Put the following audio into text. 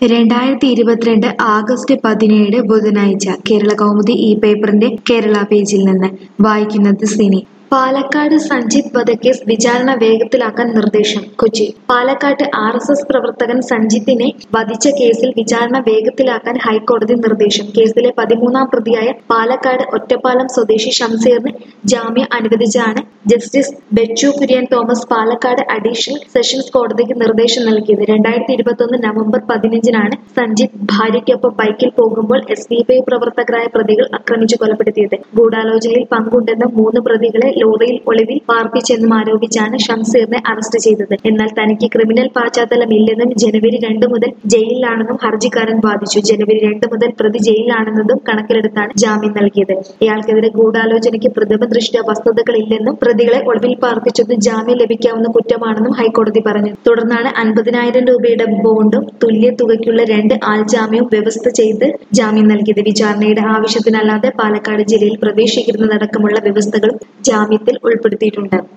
രണ്ടായിരത്തി ഇരുപത്തിരണ്ട് ആഗസ്റ്റ് പതിനേഴ് ബുധനാഴ്ച കേരള കൗമുദി ഈ പേപ്പറിന്റെ കേരള പേജിൽ നിന്ന് വായിക്കുന്നത് സിനി പാലക്കാട് സഞ്ജിത്ത് വധക്കേസ് വിചാരണ വേഗത്തിലാക്കാൻ നിർദ്ദേശം കൊച്ചി പാലക്കാട്ട് ആർ എസ് എസ് പ്രവർത്തകൻ സഞ്ജിത്തിനെ വധിച്ച കേസിൽ വിചാരണ വേഗത്തിലാക്കാൻ ഹൈക്കോടതി നിർദ്ദേശം കേസിലെ പതിമൂന്നാം പ്രതിയായ പാലക്കാട് ഒറ്റപ്പാലം സ്വദേശി ഷംസീറിന് ജാമ്യം അനുവദിച്ചാണ് justice Bechu Kurian Thomas Palakkad additional sessions കോടതിക്ക് നിർദ്ദേശം നൽകിയത് രണ്ടായിരത്തി ഇരുപത്തൊന്ന് നവംബർ പതിനഞ്ചിനാണ് സഞ്ജിത്ത് ഭാര്യയ്ക്കൊപ്പം ബൈക്കിൽ പോകുമ്പോൾ എസ് ഡി പി പ്രവർത്തകരായ പ്രതികൾ ആക്രമിച്ചു കൊലപ്പെടുത്തിയത് ഗൂഢാലോചനയിൽ പങ്കുണ്ടെന്ന മൂന്ന് പ്രതികളെ ലോറിയിൽ ഒളിവിൽ പാർപ്പിച്ചെന്നും ആരോപിച്ചാണ് ഷംസീറിനെ അറസ്റ്റ് ചെയ്തത് എന്നാൽ തനിക്ക് ക്രിമിനൽ പശ്ചാത്തലമില്ലെന്നും ജനുവരി രണ്ട് മുതൽ ജയിലിലാണെന്നും ഹർജിക്കാരൻ വാദിച്ചു ജനുവരി രണ്ട് മുതൽ പ്രതി ജയിലിലാണെന്നതും കണക്കിലെടുത്താണ് ജാമ്യം നൽകിയത് ഇയാൾക്കെതിരെ ഗൂഢാലോചനയ്ക്ക് പ്രഥമ ദൃഷ്ട്യ വസ്തുതകളില്ലെന്നും പ്രതികളെ ഒളിവിൽ പാർപ്പിച്ചത് ജാമ്യം ലഭിക്കാവുന്ന കുറ്റമാണെന്നും ഹൈക്കോടതി പറഞ്ഞു തുടർന്നാണ് അൻപതിനായിരം രൂപയുടെ ബോണ്ടും തുല്യ തുകയ്ക്കുള്ള രണ്ട് ആൾജാമ്യവും വ്യവസ്ഥ ചെയ്ത് ജാമ്യം നൽകിയത് വിചാരണയുടെ ആവശ്യത്തിനല്ലാതെ പാലക്കാട് ജില്ലയിൽ പ്രവേശിക്കുന്നതടക്കമുള്ള വ്യവസ്ഥകളും ജാമ്യത്തിൽ ഉൾപ്പെടുത്തിയിട്ടുണ്ട്